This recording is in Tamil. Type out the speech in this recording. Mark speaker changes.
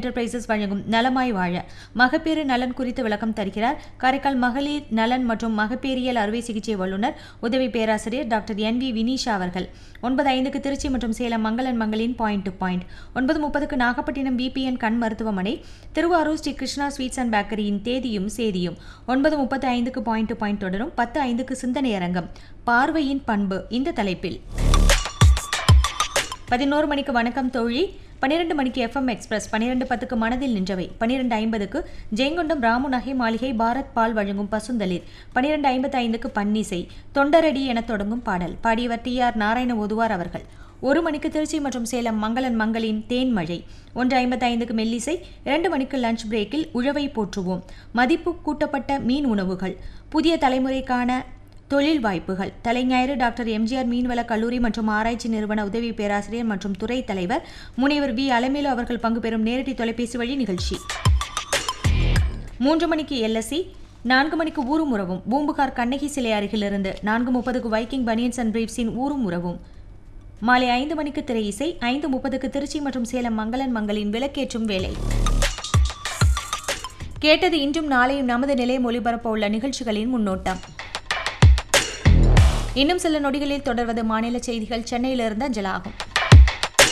Speaker 1: என்டர்பிரைசஸ் வழங்கும் நலமாய் வாழ மகப்பேறு நலன் குறித்து விளக்கம் தருகிறார் காரைக்கால் மகளிர் நலன் மற்றும் மகப்பேறியல் அறுவை சிகிச்சை வல்லுநர் உதவி பேராசிரியர் டாக்டர் என் வி வினிஷா அவர்கள் ஒன்பது ஐந்துக்கு திருச்சி மற்றும் சேலம் மங்களன் மங்களின் பாயிண்ட் டு பாயிண்ட் ஒன்பது முப்பதுக்கு நாகப்பட்டினம் பிபிஎன் கண் மருத்துவமனை திருவாரூர் ஸ்ரீ கிருஷ்ணா ஸ்வீட்ஸ் அண்ட் பேக்கரியின் தேதியும் சேதியும் ஒன்பது முப்பத்து ஐந்துக்கு பாயிண்ட் டு பாயிண்ட் தொடரும் பத்து ஐந்துக்கு சிந்தனை அரங்கம் பார்வையின் பண்பு இந்த தலைப்பில் பதினோரு மணிக்கு வணக்கம் தோழி பன்னிரெண்டு மணிக்கு எஃப்எம் எக்ஸ்பிரஸ் பன்னிரெண்டு பத்துக்கு மனதில் நின்றவை பன்னிரெண்டு ஐம்பதுக்கு ஜெயங்கொண்டம் ராமு நகை மாளிகை பாரத் பால் வழங்கும் பசுந்தளிர் பன்னிரெண்டு ஐம்பத்தி ஐந்துக்கு பன்னிசை தொண்டரடி என தொடங்கும் பாடல் பாடியவர் டி ஆர் நாராயண ஓதுவார் அவர்கள் ஒரு மணிக்கு திருச்சி மற்றும் சேலம் மங்களன் மங்களின் தேன்மழை ஒன்று ஐம்பத்தி ஐந்துக்கு மெல்லிசை இரண்டு மணிக்கு லஞ்ச் பிரேக்கில் உழவை போற்றுவோம் மதிப்பு கூட்டப்பட்ட மீன் உணவுகள் புதிய தலைமுறைக்கான தொழில் வாய்ப்புகள் தலைஞாயிறு டாக்டர் எம்ஜிஆர் மீன்வள கல்லூரி மற்றும் ஆராய்ச்சி நிறுவன உதவி பேராசிரியர் மற்றும் துறை தலைவர் முனைவர் வி அலமேலு அவர்கள் பங்கு பெறும் நேரடி தொலைபேசி வழி நிகழ்ச்சி மூன்று மணிக்கு எல்எஸ்சி நான்கு மணிக்கு ஊரும் உறவும் பூம்புகார் கண்ணகி சிலை அருகிலிருந்து நான்கு முப்பதுக்கு வைக்கிங் பனியன்ஸ் அண்ட் பிரீப்ஸின் ஊரும் உறவும் மாலை ஐந்து மணிக்கு திரை இசை ஐந்து முப்பதுக்கு திருச்சி மற்றும் சேலம் மங்களன் மங்களின் விளக்கேற்றும் வேலை கேட்டது இன்றும் நாளையும் நமது நிலையம் ஒளிபரப்ப உள்ள நிகழ்ச்சிகளின் முன்னோட்டம் இன்னும் சில நொடிகளில் தொடர்வது மாநில செய்திகள் சென்னையிலிருந்து அஞ்சலாகும்